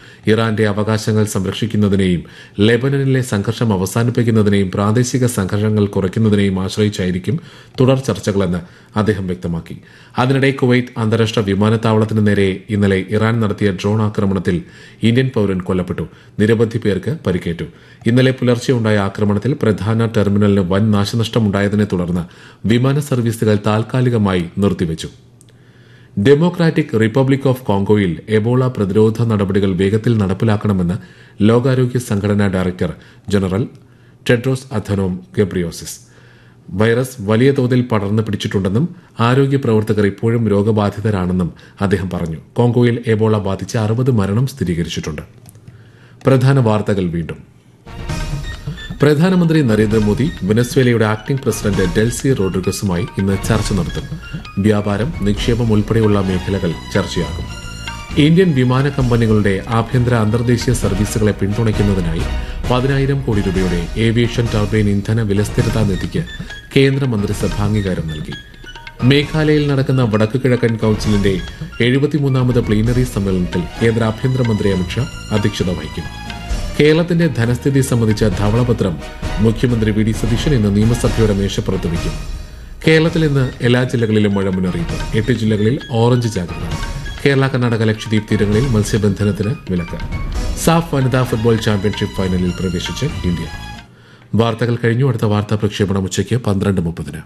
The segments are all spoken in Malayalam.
ഇറാന്റെ അവകാശങ്ങൾ സംരക്ഷിക്കുന്നതിനെയും ലെബനനിലെ സംഘർഷം അവസാനിപ്പിക്കുന്നതിനെയും പ്രാദേശിക സംഘർഷങ്ങൾ കുറയ്ക്കുന്നതിനെയും ആശ്രയിച്ചായിരിക്കും തുടർ ചർച്ചകളെന്ന് അദ്ദേഹം വ്യക്തമാക്കി അതിനിടെ കുവൈറ്റ് അന്താരാഷ്ട്ര വിമാനത്താവളത്തിന് നേരെ ഇന്നലെ ഇറാൻ നടത്തിയ ഡ്രോൺ ആക്രമണത്തിൽ ഇന്ത്യൻ പൌരൻ കൊല്ലപ്പെട്ടു നിരവധി പേർക്ക് പരിക്കേറ്റു ഇന്നലെ പുലർച്ചെ ഉണ്ടായ ആക്രമണത്തിൽ പ്രധാന ടെർമിനലിന് വൻ നാശനഷ്ടമുണ്ടായതിനെ തുടർന്ന് വിമാന സർവീസുകൾ താൽക്കാലികമായി നിർത്തിവച്ചു ഡെമോക്രാറ്റിക് റിപ്പബ്ലിക് ഓഫ് കോങ്കോയിൽ എബോള പ്രതിരോധ നടപടികൾ വേഗത്തിൽ നടപ്പിലാക്കണമെന്ന് ലോകാരോഗ്യ സംഘടനാ director general Tedros Adhanom Ghebreyesus virus വലിയ തോതിൽ പടർന്നു പിടിച്ചിട്ടുണ്ടെന്നും ആരോഗ്യ പ്രവർത്തകർ ഇപ്പോഴും രോഗബാധിതരാണെന്നും അദ്ദേഹം പറഞ്ഞു കോങ്കോയിൽ എബോള ബാധിച്ച് അറുപത് മരണം സ്ഥിരീകരിച്ചിട്ടുണ്ട് പ്രധാന വാർത്തകൾ വീണ്ടും പ്രധാനമന്ത്രി നരേന്ദ്രമോദി വെനസ്വേലയുടെ ആക്ടിംഗ് പ്രസിഡന്റ് ഡെൽസി റോഡ്രിഗസുമായി ഇന്ന് ചർച്ച നടത്തും വ്യാപാരം നിക്ഷേപം ഉൾപ്പെടെയുള്ള മേഖലകൾ ചർച്ചയാകും ഇന്ത്യൻ വിമാന കമ്പനികളുടെ ആഭ്യന്തര അന്തർദേശീയ സർവീസുകളെ പിന്തുണയ്ക്കുന്നതിനായി പതിനായിരം കോടി രൂപയുടെ ഏവിയേഷൻ ടർബൈൻ ഇന്ധന വിലസ്ഥിരതാ നിധിക്ക് കേന്ദ്രമന്ത്രിസഭ അംഗീകാരം നൽകി മേഘാലയയിൽ നടക്കുന്ന വടക്കു കിഴക്കൻ കൌൺസിലിന്റെ എഴുപത്തിമൂന്നാമത് പ്ലീനറി സമ്മേളനത്തിൽ കേന്ദ്ര ആഭ്യന്തരമന്ത്രി അമിത്ഷാ അധ്യക്ഷത വഹിക്കും കേരളത്തിന്റെ ധനസ്ഥിതി സംബന്ധിച്ച ധവളപത്രം മുഖ്യമന്ത്രി വി ഡി സതീശൻ ഇന്ന് നിയമസഭയുടെ മേശപ്പുറത്ത് വയ്ക്കും കേരളത്തിൽ ഇന്ന് എല്ലാ ജില്ലകളിലും മഴ മുന്നറിയിപ്പ് എട്ട് ജില്ലകളിൽ ഓറഞ്ച് ജാഗ്രത കേരള കർണാടക ലക്ഷദ്വീപ് തീരങ്ങളിൽ മത്സ്യബന്ധനത്തിന് വിലക്ക് സാഫ് വനിതാ ഫുട്ബോൾ ചാമ്പ്യൻഷിപ്പ് ഫൈനലിൽ പ്രവേശിച്ച് ഇന്ത്യ വാർത്തകൾ കഴിഞ്ഞു അടുത്ത വാർത്താ പ്രക്ഷേപണം ഉച്ചയ്ക്ക് പന്ത്രണ്ട് മുപ്പതിന്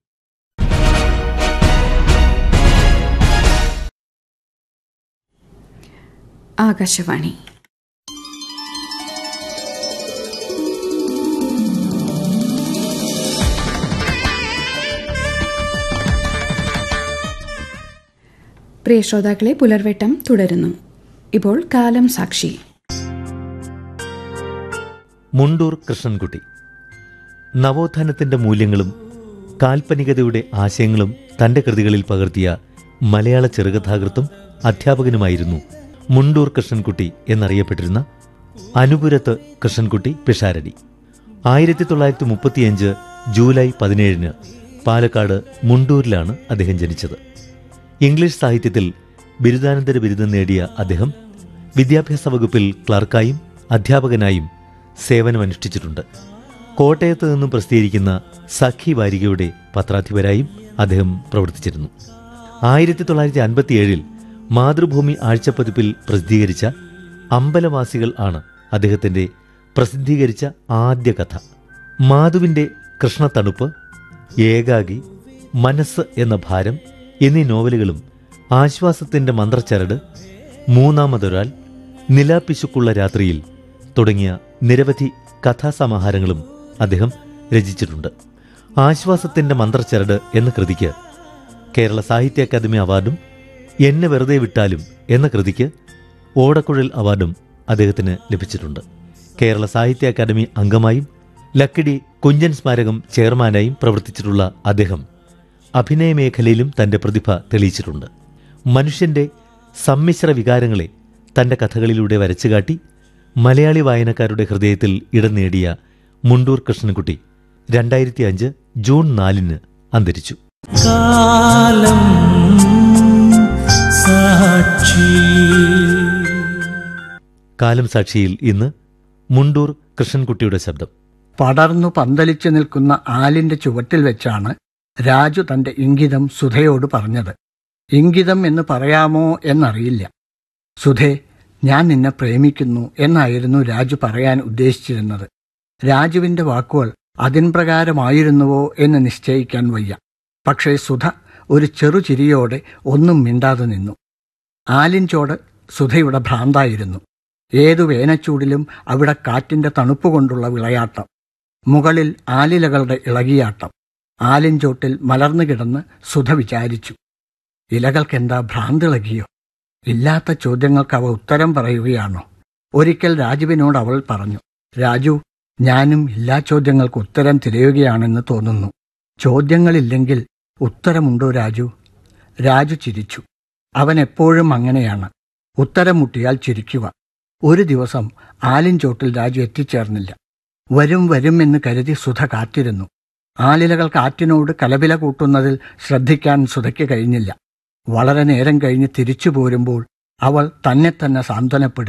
ആകാശവാണി പ്രിയ ശ്രോതാക്കളെ പുലർവെട്ടം തുടരുന്നു ഇപ്പോൾ കാലം സാക്ഷി മുണ്ടൂർ കൃഷ്ണൻകുട്ടി നവോത്ഥാനത്തിന്റെ മൂല്യങ്ങളും കാൽപ്പനികതയുടെ ആശയങ്ങളും തന്റെ കൃതികളിൽ പകർത്തിയ മലയാള ചെറുകഥാകൃത്തും അധ്യാപകനുമായിരുന്നു മുണ്ടൂർ കൃഷ്ണൻകുട്ടി എന്നറിയപ്പെട്ടിരുന്ന അനുപുരത്ത് കൃഷ്ണൻകുട്ടി പിഷാരടി ആയിരത്തി തൊള്ളായിരത്തി മുപ്പത്തിയഞ്ച് ജൂലൈ പതിനേഴിന് പാലക്കാട് മുണ്ടൂരിലാണ് അദ്ദേഹം ജനിച്ചത് ഇംഗ്ലീഷ് സാഹിത്യത്തിൽ ബിരുദാനന്തര ബിരുദം നേടിയ അദ്ദേഹം വിദ്യാഭ്യാസ വകുപ്പിൽ ക്ലർക്കായും അധ്യാപകനായും സേവനമനുഷ്ഠിച്ചിട്ടുണ്ട് കോട്ടയത്ത് നിന്നും പ്രസിദ്ധീകരിക്കുന്ന സഖി വാരികയുടെ പത്രാധിപരായും അദ്ദേഹം പ്രവർത്തിച്ചിരുന്നു ആയിരത്തി തൊള്ളായിരത്തി അൻപത്തിയേഴിൽ മാതൃഭൂമി ആഴ്ചപ്പതിപ്പിൽ പ്രസിദ്ധീകരിച്ച അമ്പലവാസികൾ ആണ് അദ്ദേഹത്തിന്റെ പ്രസിദ്ധീകരിച്ച ആദ്യ കഥ മാധുവിന്റെ കൃഷ്ണത്തണുപ്പ് ഏകാഗി മനസ്സ് എന്ന ഭാരം എന്നീ നോവലുകളും ആശ്വാസത്തിന്റെ മന്ത്രച്ചരട് മൂന്നാമതൊരാൾ നിലാപ്പിശുക്കുള്ള രാത്രിയിൽ തുടങ്ങിയ നിരവധി കഥാസമാഹാരങ്ങളും അദ്ദേഹം രചിച്ചിട്ടുണ്ട് ആശ്വാസത്തിന്റെ മന്ത്രച്ചരട് എന്ന കൃതിക്ക് കേരള സാഹിത്യ അക്കാദമി അവാർഡും എന്നെ വെറുതെ വിട്ടാലും എന്ന കൃതിക്ക് ഓടക്കുഴൽ അവാർഡും അദ്ദേഹത്തിന് ലഭിച്ചിട്ടുണ്ട് കേരള സാഹിത്യ അക്കാദമി അംഗമായും ലക്കിടി കുഞ്ചൻ സ്മാരകം ചെയർമാനായും പ്രവർത്തിച്ചിട്ടുള്ള അദ്ദേഹം അഭിനയ മേഖലയിലും തന്റെ പ്രതിഭ തെളിയിച്ചിട്ടുണ്ട് മനുഷ്യന്റെ സമ്മിശ്ര വികാരങ്ങളെ തന്റെ കഥകളിലൂടെ വരച്ചുകാട്ടി മലയാളി വായനക്കാരുടെ ഹൃദയത്തിൽ ഇടം നേടിയ മുണ്ടൂർ കൃഷ്ണൻകുട്ടി രണ്ടായിരത്തി അഞ്ച് ജൂൺ നാലിന് അന്തരിച്ചു കാലം സാക്ഷി കാലം സാക്ഷിയിൽ ഇന്ന് മുണ്ടൂർ കൃഷ്ണൻകുട്ടിയുടെ ശബ്ദം പടർന്നു പന്തലിച്ചു നിൽക്കുന്ന ആലിന്റെ ചുവട്ടിൽ വെച്ചാണ് രാജു തന്റെ ഇംഗിതം സുധയോട് പറഞ്ഞത് ഇംഗിതം എന്ന് പറയാമോ എന്നറിയില്ല സുധേ ഞാൻ നിന്നെ പ്രേമിക്കുന്നു എന്നായിരുന്നു രാജു പറയാൻ ഉദ്ദേശിച്ചിരുന്നത് രാജുവിന്റെ വാക്കുകൾ അതിൻ പ്രകാരമായിരുന്നുവോ എന്ന് നിശ്ചയിക്കാൻ വയ്യ പക്ഷേ സുധ ഒരു ചെറുചിരിയോടെ ഒന്നും മിണ്ടാതെ നിന്നു ആലിൻചോട് സുധയുടെ ഭ്രാന്തായിരുന്നു ഏതു വേനച്ചൂടിലും അവിടെ കാറ്റിന്റെ തണുപ്പുകൊണ്ടുള്ള വിളയാട്ടം മുകളിൽ ആലിലകളുടെ ഇളകിയാട്ടം ആലിൻചോട്ടിൽ മലർന്നു കിടന്ന് സുധ വിചാരിച്ചു ഇലകൾക്കെന്താ ഭ്രാന്തിളകിയോ ഇല്ലാത്ത ചോദ്യങ്ങൾക്ക് അവ ഉത്തരം പറയുകയാണോ ഒരിക്കൽ രാജുവിനോട് അവൾ പറഞ്ഞു രാജു ഞാനും എല്ലാ ചോദ്യങ്ങൾക്ക് ഉത്തരം തിരയുകയാണെന്ന് തോന്നുന്നു ചോദ്യങ്ങളില്ലെങ്കിൽ ഉത്തരമുണ്ടോ രാജു രാജു ചിരിച്ചു അവൻ എപ്പോഴും അങ്ങനെയാണ് ഉത്തരം മുട്ടിയാൽ ചിരിക്കുക ഒരു ദിവസം ആലിൻചോട്ടിൽ രാജു എത്തിച്ചേർന്നില്ല വരും വരും എന്ന് കരുതി സുധ കാത്തിരുന്നു ആലിലകൾ കാറ്റിനോട് കലപില കൂട്ടുന്നതിൽ ശ്രദ്ധിക്കാൻ സുധയ്ക്ക് കഴിഞ്ഞില്ല വളരെ നേരം കഴിഞ്ഞ് തിരിച്ചു പോരുമ്പോൾ അവൾ തന്നെ തന്നെ സാന്ത്വനപ്പെടുത്തി